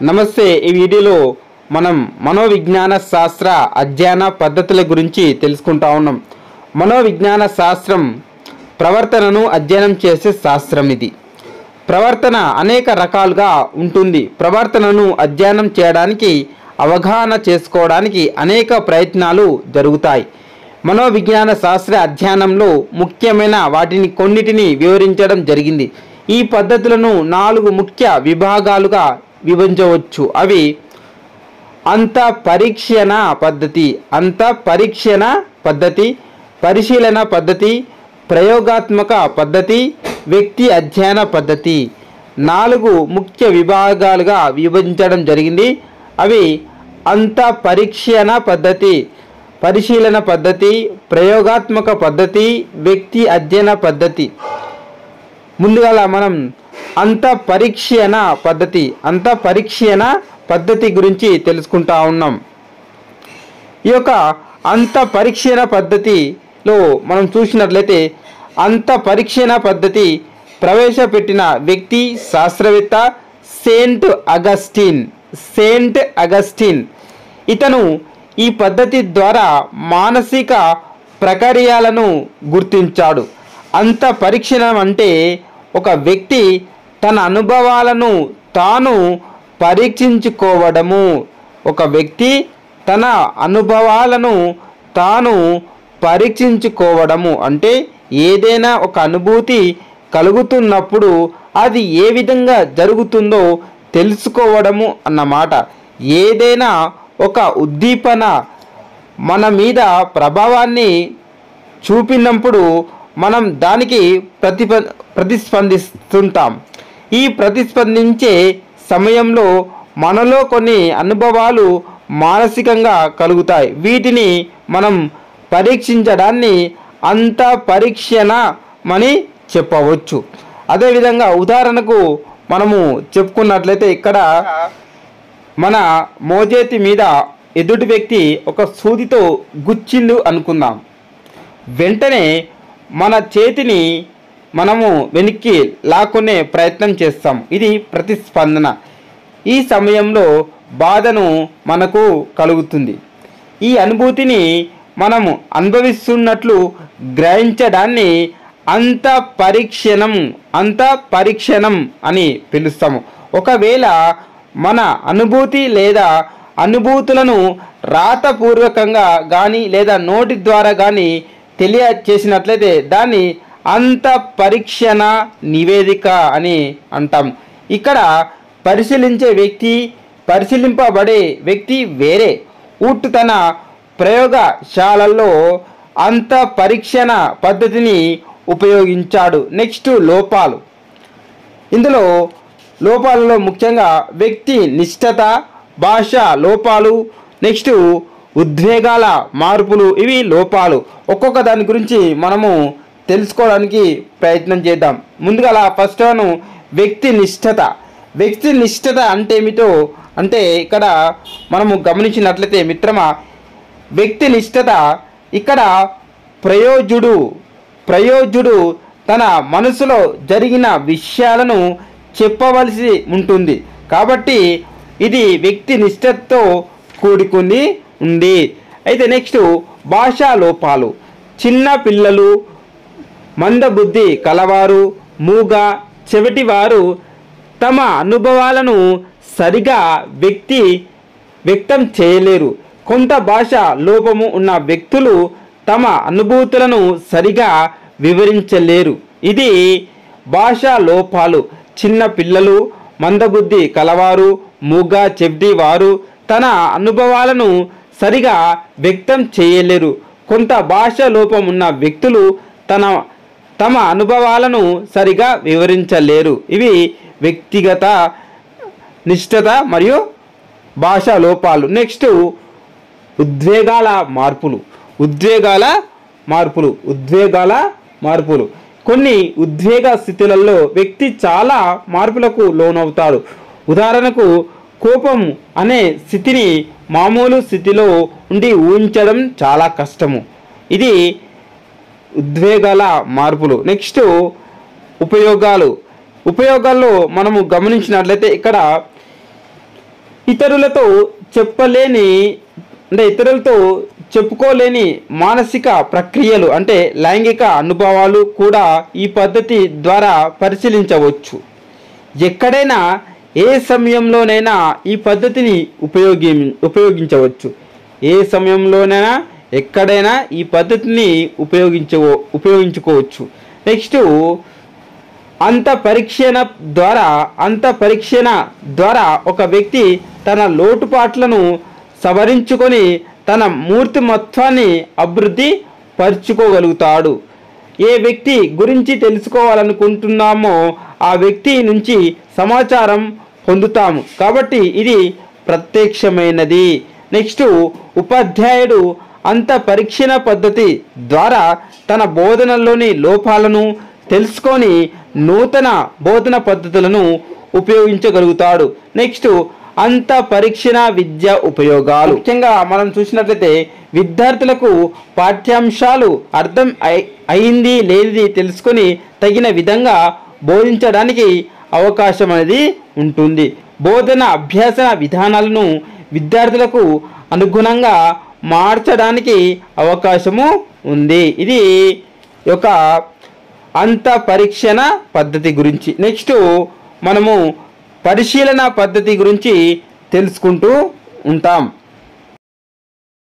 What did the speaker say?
నమస్తే ఈ వీడియోలో మనం మనోవిజ్ఞాన శాస్త్ర అధ్యయన పద్ధతుల గురించి తెలుసుకుంటా ఉన్నాం మనోవిజ్ఞాన శాస్త్రం ప్రవర్తనను అధ్యయనం చేసే శాస్త్రం ఇది ప్రవర్తన అనేక రకాలుగా ఉంటుంది ప్రవర్తనను అధ్యయనం చేయడానికి అవగాహన చేసుకోవడానికి అనేక ప్రయత్నాలు జరుగుతాయి మనోవిజ్ఞాన శాస్త్ర అధ్యయనంలో ముఖ్యమైన వాటిని కొన్నిటిని వివరించడం జరిగింది ఈ పద్ధతులను నాలుగు ముఖ్య విభాగాలుగా విభజించవచ్చు అవి అంత పరీక్షణ పద్ధతి అంత పరీక్షణ పద్ధతి పరిశీలన పద్ధతి ప్రయోగాత్మక పద్ధతి వ్యక్తి అధ్యయన పద్ధతి నాలుగు ముఖ్య విభాగాలుగా విభజించడం జరిగింది అవి అంత పరీక్షణ పద్ధతి పరిశీలన పద్ధతి ప్రయోగాత్మక పద్ధతి వ్యక్తి అధ్యయన పద్ధతి ముందుగా మనం అంత పరీక్షణ పద్ధతి అంత పరీక్షణ పద్ధతి గురించి తెలుసుకుంటా ఉన్నాం ఈ యొక్క అంత పరీక్షణ పద్ధతిలో మనం చూసినట్లయితే అంత పరీక్షణ పద్ధతి ప్రవేశపెట్టిన వ్యక్తి శాస్త్రవేత్త సెయింట్ అగస్టిన్ సెయింట్ అగస్టిన్ ఇతను ఈ పద్ధతి ద్వారా మానసిక ప్రక్రియలను గుర్తించాడు అంత పరీక్షణం అంటే ఒక వ్యక్తి తన అనుభవాలను తాను పరీక్షించుకోవడము ఒక వ్యక్తి తన అనుభవాలను తాను పరీక్షించుకోవడము అంటే ఏదైనా ఒక అనుభూతి కలుగుతున్నప్పుడు అది ఏ విధంగా జరుగుతుందో తెలుసుకోవడము అన్నమాట ఏదైనా ఒక ఉద్దీపన మన మీద ప్రభావాన్ని చూపినప్పుడు మనం దానికి ప్రతిప ప్రతిస్పందిస్తుంటాం ఈ ప్రతిస్పందించే సమయంలో మనలో కొన్ని అనుభవాలు మానసికంగా కలుగుతాయి వీటిని మనం పరీక్షించడాన్ని అంత పరీక్షణమని చెప్పవచ్చు అదేవిధంగా ఉదాహరణకు మనము చెప్పుకున్నట్లయితే ఇక్కడ మన మోజేతి మీద ఎదుటి వ్యక్తి ఒక సూదితో గుచ్చిండు అనుకుందాం వెంటనే మన చేతిని మనము వెనక్కి లాక్కునే ప్రయత్నం చేస్తాం ఇది ప్రతిస్పందన ఈ సమయంలో బాధను మనకు కలుగుతుంది ఈ అనుభూతిని మనము అనుభవిస్తున్నట్లు గ్రహించడాన్ని అంత పరీక్షణం అంత పరీక్షణం అని పిలుస్తాము ఒకవేళ మన అనుభూతి లేదా అనుభూతులను రాతపూర్వకంగా కానీ లేదా నోటి ద్వారా కానీ తెలియచేసినట్లయితే దాన్ని అంత పరీక్షణ నివేదిక అని అంటాం ఇక్కడ పరిశీలించే వ్యక్తి పరిశీలింపబడే వ్యక్తి వేరే వుట్ తన ప్రయోగశాలల్లో అంత పరీక్షణ పద్ధతిని ఉపయోగించాడు నెక్స్ట్ లోపాలు ఇందులో లోపాలలో ముఖ్యంగా వ్యక్తి నిష్ఠత భాష లోపాలు నెక్స్ట్ ఉద్వేగాల మార్పులు ఇవి లోపాలు ఒక్కొక్క దాని గురించి మనము తెలుసుకోవడానికి ప్రయత్నం చేద్దాం ముందుగా ఫస్ట్ వన్ వ్యక్తి నిష్ఠత వ్యక్తి నిష్ఠత అంటే ఏమిటో అంటే ఇక్కడ మనము గమనించినట్లయితే మిత్రమా వ్యక్తి నిష్ఠత ఇక్కడ ప్రయోజుడు ప్రయోజుడు తన మనసులో జరిగిన విషయాలను చెప్పవలసి ఉంటుంది కాబట్టి ఇది వ్యక్తి నిష్ఠతో కూడుకుని ఉంది అయితే నెక్స్ట్ భాషా లోపాలు చిన్న పిల్లలు మందబుద్ధి కలవారు మూగ చెవిటివారు తమ అనుభవాలను సరిగా వ్యక్తి వ్యక్తం చేయలేరు కొంత భాష లోపము ఉన్న వ్యక్తులు తమ అనుభూతులను సరిగా వివరించలేరు ఇది భాషా లోపాలు చిన్న పిల్లలు మందబుద్ధి కలవారు మూగ చెవిటి వారు తన అనుభవాలను సరిగా వ్యక్తం చేయలేరు కొంత భాష లోపం ఉన్న వ్యక్తులు తన తమ అనుభవాలను సరిగా వివరించలేరు ఇవి వ్యక్తిగత నిష్ఠత మరియు భాషా లోపాలు నెక్స్ట్ ఉద్వేగాల మార్పులు ఉద్వేగాల మార్పులు ఉద్వేగాల మార్పులు కొన్ని ఉద్వేగ స్థితులలో వ్యక్తి చాలా మార్పులకు లోనవుతాడు ఉదాహరణకు కోపం అనే స్థితిని మామూలు స్థితిలో ఉండి ఊహించడం చాలా కష్టము ఇది ఉద్వేగాల మార్పులు నెక్స్ట్ ఉపయోగాలు ఉపయోగాల్లో మనము గమనించినట్లయితే ఇక్కడ ఇతరులతో చెప్పలేని అంటే ఇతరులతో చెప్పుకోలేని మానసిక ప్రక్రియలు అంటే లైంగిక అనుభవాలు కూడా ఈ పద్ధతి ద్వారా పరిశీలించవచ్చు ఎక్కడైనా ఏ సమయంలోనైనా ఈ పద్ధతిని ఉపయోగి ఉపయోగించవచ్చు ఏ సమయంలోనైనా ఎక్కడైనా ఈ పద్ధతిని ఉపయోగించవ ఉపయోగించుకోవచ్చు నెక్స్ట్ అంత పరీక్షణ ద్వారా అంత పరీక్షణ ద్వారా ఒక వ్యక్తి తన లోటుపాట్లను సవరించుకొని తన మూర్తిమత్వాన్ని అభివృద్ధి పరుచుకోగలుగుతాడు ఏ వ్యక్తి గురించి తెలుసుకోవాలనుకుంటున్నామో ఆ వ్యక్తి నుంచి సమాచారం పొందుతాము కాబట్టి ఇది ప్రత్యక్షమైనది నెక్స్ట్ ఉపాధ్యాయుడు అంత పరీక్షణ పద్ధతి ద్వారా తన బోధనలోని లోపాలను తెలుసుకొని నూతన బోధన పద్ధతులను ఉపయోగించగలుగుతాడు నెక్స్ట్ అంత పరీక్షణ విద్య ఉపయోగాలు ముఖ్యంగా మనం చూసినట్లయితే విద్యార్థులకు పాఠ్యాంశాలు అర్థం అయి- అయింది లేనిది తెలుసుకొని తగిన విధంగా బోధించడానికి అవకాశం అనేది ఉంటుంది బోధన అభ్యాసన విధానాలను విద్యార్థులకు అనుగుణంగా మార్చడానికి అవకాశము ఉంది ఇది ఒక అంత పరీక్షణ పద్ధతి గురించి నెక్స్ట్ మనము పరిశీలన పద్ధతి గురించి తెలుసుకుంటూ ఉంటాం